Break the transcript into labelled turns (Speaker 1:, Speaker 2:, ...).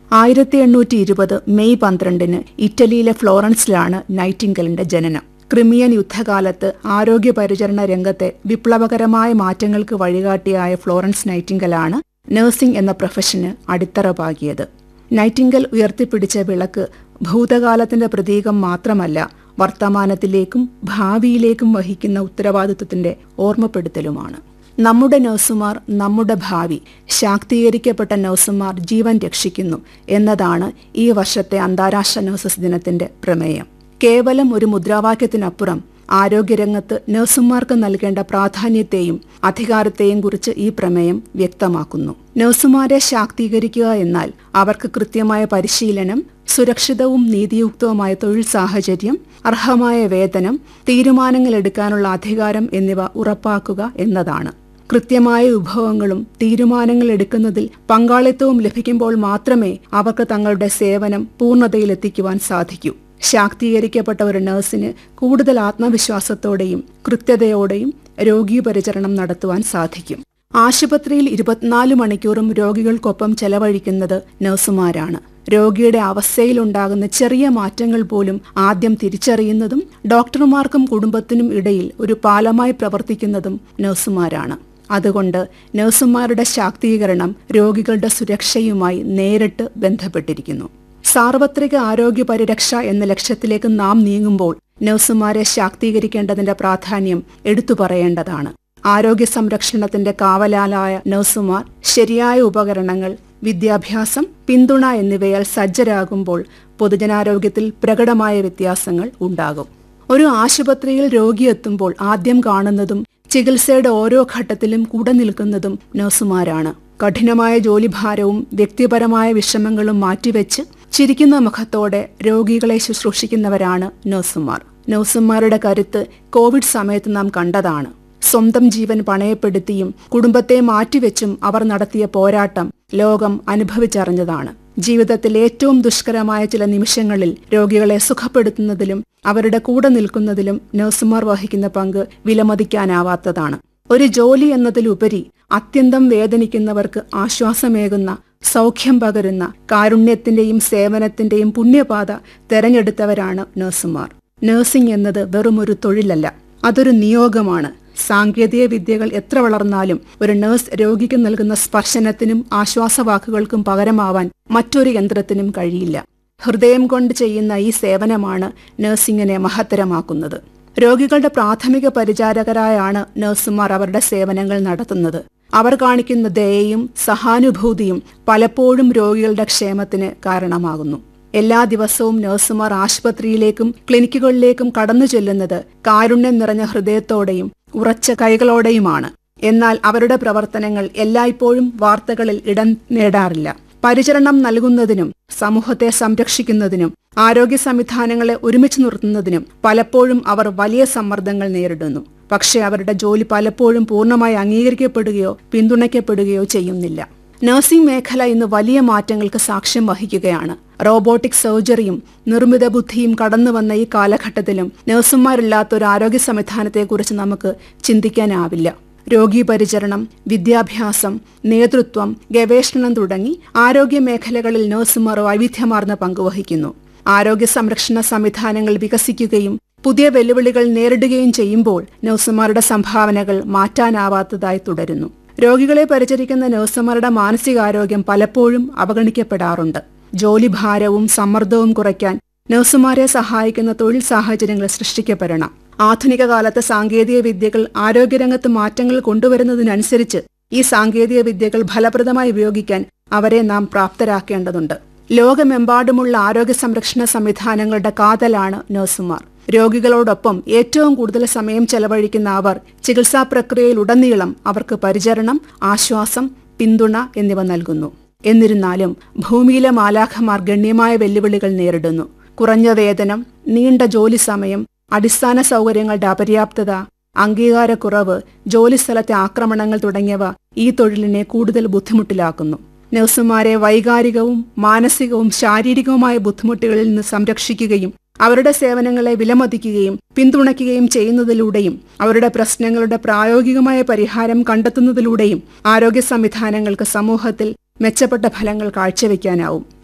Speaker 1: ആയിരത്തി എണ്ണൂറ്റി ഇരുപത് മെയ് പന്ത്രണ്ടിന് ഇറ്റലിയിലെ ഫ്ലോറൻസിലാണ് നൈറ്റിംഗലിന്റെ ജനനം ക്രിമിയൻ യുദ്ധകാലത്ത് ആരോഗ്യ പരിചരണ രംഗത്തെ വിപ്ലവകരമായ മാറ്റങ്ങൾക്ക് വഴികാട്ടിയായ ഫ്ലോറൻസ് നൈറ്റിംഗലാണ് നഴ്സിംഗ് എന്ന പ്രൊഫഷന് അടിത്തറ പാകിയത് നൈറ്റിംഗൽ ഉയർത്തിപ്പിടിച്ച വിളക്ക് ഭൂതകാലത്തിന്റെ പ്രതീകം മാത്രമല്ല വർത്തമാനത്തിലേക്കും ഭാവിയിലേക്കും വഹിക്കുന്ന ഉത്തരവാദിത്വത്തിന്റെ ഓർമ്മപ്പെടുത്തലുമാണ് നമ്മുടെ നഴ്സുമാർ നമ്മുടെ ഭാവി ശാക്തീകരിക്കപ്പെട്ട നഴ്സുമാർ ജീവൻ രക്ഷിക്കുന്നു എന്നതാണ് ഈ വർഷത്തെ അന്താരാഷ്ട്ര നഴ്സസ് ദിനത്തിന്റെ പ്രമേയം കേവലം ഒരു മുദ്രാവാക്യത്തിനപ്പുറം ആരോഗ്യരംഗത്ത് നഴ്സുമാർക്ക് നൽകേണ്ട പ്രാധാന്യത്തെയും അധികാരത്തെയും കുറിച്ച് ഈ പ്രമേയം വ്യക്തമാക്കുന്നു നഴ്സുമാരെ ശാക്തീകരിക്കുക എന്നാൽ അവർക്ക് കൃത്യമായ പരിശീലനം സുരക്ഷിതവും നീതിയുക്തവുമായ തൊഴിൽ സാഹചര്യം അർഹമായ വേതനം തീരുമാനങ്ങൾ എടുക്കാനുള്ള അധികാരം എന്നിവ ഉറപ്പാക്കുക എന്നതാണ് കൃത്യമായ വിഭവങ്ങളും തീരുമാനങ്ങൾ എടുക്കുന്നതിൽ പങ്കാളിത്തവും ലഭിക്കുമ്പോൾ മാത്രമേ അവർക്ക് തങ്ങളുടെ സേവനം പൂർണ്ണതയിലെത്തിക്കുവാൻ സാധിക്കൂ ശാക്തീകരിക്കപ്പെട്ട ഒരു നഴ്സിന് കൂടുതൽ ആത്മവിശ്വാസത്തോടെയും കൃത്യതയോടെയും രോഗീപരിചരണം നടത്തുവാൻ സാധിക്കും ആശുപത്രിയിൽ ഇരുപത്തിനാല് മണിക്കൂറും രോഗികൾക്കൊപ്പം ചെലവഴിക്കുന്നത് നഴ്സുമാരാണ് രോഗിയുടെ അവസ്ഥയിലുണ്ടാകുന്ന ചെറിയ മാറ്റങ്ങൾ പോലും ആദ്യം തിരിച്ചറിയുന്നതും ഡോക്ടർമാർക്കും കുടുംബത്തിനും ഇടയിൽ ഒരു പാലമായി പ്രവർത്തിക്കുന്നതും നഴ്സുമാരാണ് അതുകൊണ്ട് നഴ്സുമാരുടെ ശാക്തീകരണം രോഗികളുടെ സുരക്ഷയുമായി നേരിട്ട് ബന്ധപ്പെട്ടിരിക്കുന്നു സാർവത്രിക ആരോഗ്യ പരിരക്ഷ എന്ന ലക്ഷ്യത്തിലേക്ക് നാം നീങ്ങുമ്പോൾ നഴ്സുമാരെ ശാക്തീകരിക്കേണ്ടതിന്റെ പ്രാധാന്യം എടുത്തു പറയേണ്ടതാണ് ആരോഗ്യ സംരക്ഷണത്തിന്റെ കാവലാലായ നഴ്സുമാർ ശരിയായ ഉപകരണങ്ങൾ വിദ്യാഭ്യാസം പിന്തുണ എന്നിവയാൽ സജ്ജരാകുമ്പോൾ പൊതുജനാരോഗ്യത്തിൽ പ്രകടമായ വ്യത്യാസങ്ങൾ ഉണ്ടാകും ഒരു ആശുപത്രിയിൽ രോഗിയെത്തുമ്പോൾ ആദ്യം കാണുന്നതും ചികിത്സയുടെ ഓരോ ഘട്ടത്തിലും കൂടെ നിൽക്കുന്നതും നഴ്സുമാരാണ് കഠിനമായ ജോലിഭാരവും വ്യക്തിപരമായ വിഷമങ്ങളും മാറ്റിവെച്ച് ചിരിക്കുന്ന മുഖത്തോടെ രോഗികളെ ശുശ്രൂഷിക്കുന്നവരാണ് നഴ്സുമാർ നഴ്സുമാരുടെ കരുത്ത് കോവിഡ് സമയത്ത് നാം കണ്ടതാണ് സ്വന്തം ജീവൻ പണയപ്പെടുത്തിയും കുടുംബത്തെ മാറ്റിവെച്ചും അവർ നടത്തിയ പോരാട്ടം ലോകം അനുഭവിച്ചറിഞ്ഞതാണ് ജീവിതത്തിൽ ഏറ്റവും ദുഷ്കരമായ ചില നിമിഷങ്ങളിൽ രോഗികളെ സുഖപ്പെടുത്തുന്നതിലും അവരുടെ കൂടെ നിൽക്കുന്നതിലും നഴ്സുമാർ വഹിക്കുന്ന പങ്ക് വിലമതിക്കാനാവാത്തതാണ് ഒരു ജോലി എന്നതിലുപരി അത്യന്തം വേദനിക്കുന്നവർക്ക് ആശ്വാസമേകുന്ന സൗഖ്യം പകരുന്ന കാരുണ്യത്തിന്റെയും സേവനത്തിന്റെയും പുണ്യപാത തെരഞ്ഞെടുത്തവരാണ് നഴ്സുമാർ നഴ്സിംഗ് എന്നത് വെറുമൊരു തൊഴിലല്ല അതൊരു നിയോഗമാണ് സാങ്കേതിക വിദ്യകൾ എത്ര വളർന്നാലും ഒരു നഴ്സ് രോഗിക്ക് നൽകുന്ന സ്പർശനത്തിനും ആശ്വാസവാക്കുകൾക്കും പകരമാവാൻ മറ്റൊരു യന്ത്രത്തിനും കഴിയില്ല ഹൃദയം കൊണ്ട് ചെയ്യുന്ന ഈ സേവനമാണ് നഴ്സിംഗിനെ മഹത്തരമാക്കുന്നത് രോഗികളുടെ പ്രാഥമിക പരിചാരകരായാണ് നഴ്സുമാർ അവരുടെ സേവനങ്ങൾ നടത്തുന്നത് അവർ കാണിക്കുന്ന ദയയും സഹാനുഭൂതിയും പലപ്പോഴും രോഗികളുടെ ക്ഷേമത്തിന് കാരണമാകുന്നു എല്ലാ ദിവസവും നഴ്സുമാർ ആശുപത്രിയിലേക്കും ക്ലിനിക്കുകളിലേക്കും കടന്നു ചെല്ലുന്നത് കാരുണ്യം നിറഞ്ഞ ഹൃദയത്തോടെയും ഉറച്ച കൈകളോടെയുമാണ് എന്നാൽ അവരുടെ പ്രവർത്തനങ്ങൾ എല്ലായ്പ്പോഴും വാർത്തകളിൽ ഇടം നേടാറില്ല പരിചരണം നൽകുന്നതിനും സമൂഹത്തെ സംരക്ഷിക്കുന്നതിനും ആരോഗ്യ സംവിധാനങ്ങളെ ഒരുമിച്ച് നിർത്തുന്നതിനും പലപ്പോഴും അവർ വലിയ സമ്മർദ്ദങ്ങൾ നേരിടുന്നു പക്ഷേ അവരുടെ ജോലി പലപ്പോഴും പൂർണ്ണമായി അംഗീകരിക്കപ്പെടുകയോ പിന്തുണയ്ക്കപ്പെടുകയോ ചെയ്യുന്നില്ല നഴ്സിംഗ് മേഖല ഇന്ന് വലിയ മാറ്റങ്ങൾക്ക് സാക്ഷ്യം വഹിക്കുകയാണ് റോബോട്ടിക് സർജറിയും നിർമ്മിത ബുദ്ധിയും കടന്നുവന്ന ഈ കാലഘട്ടത്തിലും നഴ്സുമാരില്ലാത്ത ഒരു ആരോഗ്യ സംവിധാനത്തെക്കുറിച്ച് നമുക്ക് ചിന്തിക്കാനാവില്ല രോഗീ പരിചരണം വിദ്യാഭ്യാസം നേതൃത്വം ഗവേഷണം തുടങ്ങി ആരോഗ്യ മേഖലകളിൽ നഴ്സുമാർ വൈവിധ്യമാർന്ന പങ്കുവഹിക്കുന്നു ആരോഗ്യ സംരക്ഷണ സംവിധാനങ്ങൾ വികസിക്കുകയും പുതിയ വെല്ലുവിളികൾ നേരിടുകയും ചെയ്യുമ്പോൾ നഴ്സുമാരുടെ സംഭാവനകൾ മാറ്റാനാവാത്തതായി തുടരുന്നു രോഗികളെ പരിചരിക്കുന്ന നഴ്സുമാരുടെ മാനസികാരോഗ്യം പലപ്പോഴും അവഗണിക്കപ്പെടാറുണ്ട് ജോലിഭാരവും സമ്മർദ്ദവും കുറയ്ക്കാൻ നഴ്സുമാരെ സഹായിക്കുന്ന തൊഴിൽ സാഹചര്യങ്ങൾ സൃഷ്ടിക്കപ്പെടണം ആധുനിക കാലത്ത് സാങ്കേതിക വിദ്യകൾ ആരോഗ്യരംഗത്ത് മാറ്റങ്ങൾ കൊണ്ടുവരുന്നതിനനുസരിച്ച് ഈ സാങ്കേതിക വിദ്യകൾ ഫലപ്രദമായി ഉപയോഗിക്കാൻ അവരെ നാം പ്രാപ്തരാക്കേണ്ടതുണ്ട് ലോകമെമ്പാടുമുള്ള ആരോഗ്യ സംരക്ഷണ സംവിധാനങ്ങളുടെ കാതലാണ് നഴ്സുമാർ രോഗികളോടൊപ്പം ഏറ്റവും കൂടുതൽ സമയം ചെലവഴിക്കുന്ന അവർ ചികിത്സാ പ്രക്രിയയിലുടനീളം അവർക്ക് പരിചരണം ആശ്വാസം പിന്തുണ എന്നിവ നൽകുന്നു എന്നിരുന്നാലും ഭൂമിയിലെ മാലാഖമാർ ഗണ്യമായ വെല്ലുവിളികൾ നേരിടുന്നു കുറഞ്ഞ വേതനം നീണ്ട ജോലി സമയം അടിസ്ഥാന സൗകര്യങ്ങളുടെ അപര്യാപ്തത അംഗീകാരക്കുറവ് ജോലിസ്ഥലത്തെ ആക്രമണങ്ങൾ തുടങ്ങിയവ ഈ തൊഴിലിനെ കൂടുതൽ ബുദ്ധിമുട്ടിലാക്കുന്നു നഴ്സുമാരെ വൈകാരികവും മാനസികവും ശാരീരികവുമായ ബുദ്ധിമുട്ടുകളിൽ നിന്ന് സംരക്ഷിക്കുകയും അവരുടെ സേവനങ്ങളെ വിലമതിക്കുകയും പിന്തുണയ്ക്കുകയും ചെയ്യുന്നതിലൂടെയും അവരുടെ പ്രശ്നങ്ങളുടെ പ്രായോഗികമായ പരിഹാരം കണ്ടെത്തുന്നതിലൂടെയും ആരോഗ്യ സംവിധാനങ്ങൾക്ക് സമൂഹത്തിൽ മെച്ചപ്പെട്ട ഫലങ്ങൾ കാഴ്ചവെക്കാനാവും